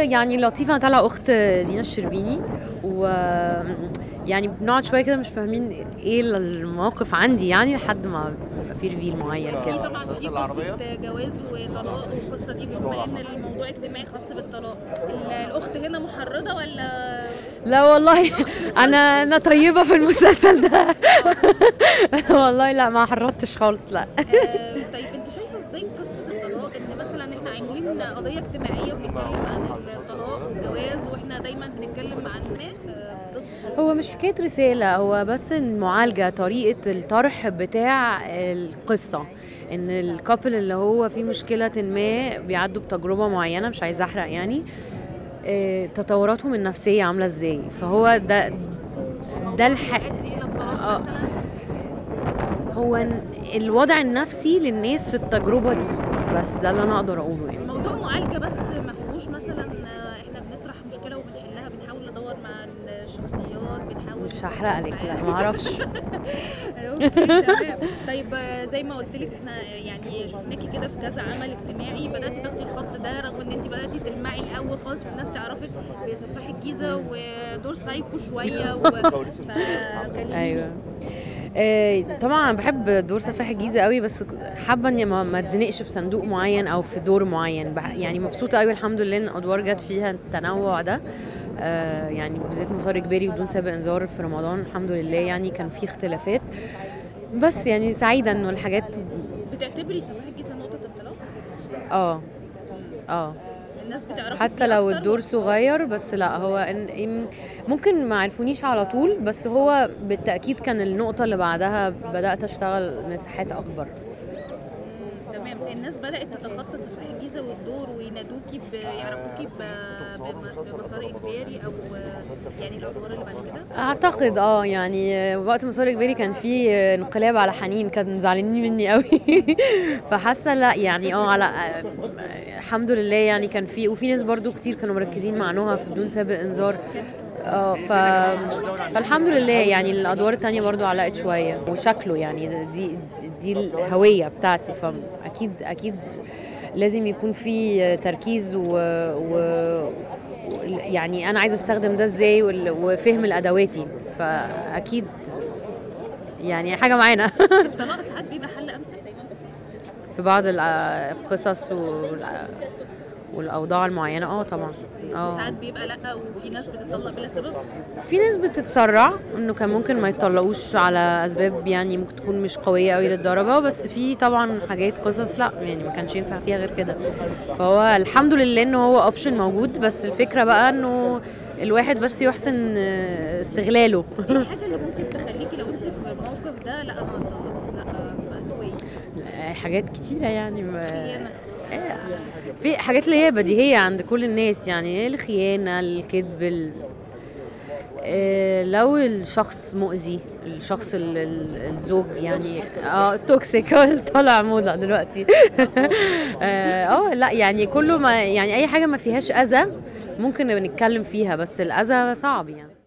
يعني لطيفه انا طالعه اخت دينا الشربيني و يعني بنقعد شويه كده مش فاهمين ايه الموقف عندي يعني لحد ما بيبقى في ريفيل معين في كده طبعا في قصه جواز وطلاق والقصه دي بما ان الموضوع اجتماعي خاص بالطلاق ال- الاخت هنا محرضه ولا لا والله انا انا طيبه في المسلسل ده والله لا ما حرضتش خالص لا آه، طيب انت شايفه ازاي قصه الطلاق ان مثلا احنا عاملين قضيه اجتماعيه وبنتكلم عن الطلاق والجواز واحنا دايما بنتكلم عن آه، ضد هو مش حكايه رساله هو بس المعالجه طريقه الطرح بتاع القصه ان الكابل اللي هو في مشكله ما بيعدوا بتجربه معينه مش عايزه احرق يعني آه، تطوراتهم النفسيه عامله ازاي فهو ده ده الح... اسئله الطلاق آه. مثلا هو ن- الوضع النفسي للناس في التجربه دي بس ده اللي انا اقدر اقوله يعني الموضوع معالجه بس ما فيهوش مثلا آه، احنا بنطرح مشكله وبنحلها بنحاول ندور مع الشخصيات بنحاول مش هحرق لك لا ما اعرفش اوكي تمام طيب آه، زي ما قلت لك احنا يعني شفناكي كده في كذا عمل اجتماعي بداتي تاخدي الخط ده رغم ان انت بداتي تلمعي الاول خالص والناس تعرفك في سفاح الجيزه ودور سايكو شويه و... فكلميني. ايوه آه، طبعا انا بحب دور سفاح الجيزه قوي بس حابه اني ما ما اتزنقش في صندوق معين او في دور معين بح- يعني مبسوطه قوي الحمد لله ان ادوار جت فيها التنوع ده آه، يعني بالذات مسار اجباري بدون سابق انذار في رمضان الحمد لله يعني كان في اختلافات بس يعني سعيده انه الحاجات بتعتبري سفاح الجيزه نقطه انطلاق اه اه الناس بتعرفك حتى فيه لو أكتر الدور صغير بس لا هو إن إن- ممكن ما عرفونيش على طول بس هو بالتأكيد كان النقطة اللي بعدها بدأت أشتغل مساحات أكبر تمام الناس بدات تتخطى سفاح الجيزه والدور وينادوكي ب... يعرفوكي ب... بم- بمسار اجباري او يعني الادوار اللي بعد كده أعتقد اه يعني وقت مسار إجباري كان في انقلاب على حنين كانوا زعلانين مني قوي فحاسة لا يعني اه على الحمد لله يعني كان في وفي ناس برضو كتير كانوا مركزين مع نهى في بدون سابق انذار اه ف... فالحمد لله يعني الادوار التانية برضو علقت شويه وشكله يعني دي دي الهويه بتاعتي فاكيد اكيد لازم يكون في تركيز و, و... و- يعني انا عايزه استخدم ده ازاي وال- وفهم الادواتي فاكيد يعني حاجه معانا الطلاق ساعات بيبقى حل امثل في بعض الع- القصص والع- والاوضاع المعينه اه طبعا اه ساعات بيبقى لا وفي ناس بتطلق بلا سبب في ناس بتتسرع انه كان ممكن ما يطلقوش على اسباب يعني ممكن تكون مش قويه قوي للدرجه بس في طبعا حاجات قصص لا يعني ما كانش ينفع فيها غير كده فهو الحمد لله انه هو اوبشن موجود بس الفكره بقى انه الواحد بس يحسن آه، استغلاله ايه الحاجه اللي ممكن تخليكي لو انت في الموقف ده لا انا هطلق لا مقتوية حاجات كتيره يعني ما خيانة. آه، في حاجات اللي هي بديهيه عند كل الناس يعني الخيانه الكذب ال... آه، لو الشخص مؤذي الشخص ال- ال- الزوج يعني اه توكسيك هو اللي طالع موضه دلوقتي اه آه، لا يعني كله ما يعني اي حاجه ما فيهاش اذى ممكن نتكلم فيها بس الاذى صعب يعني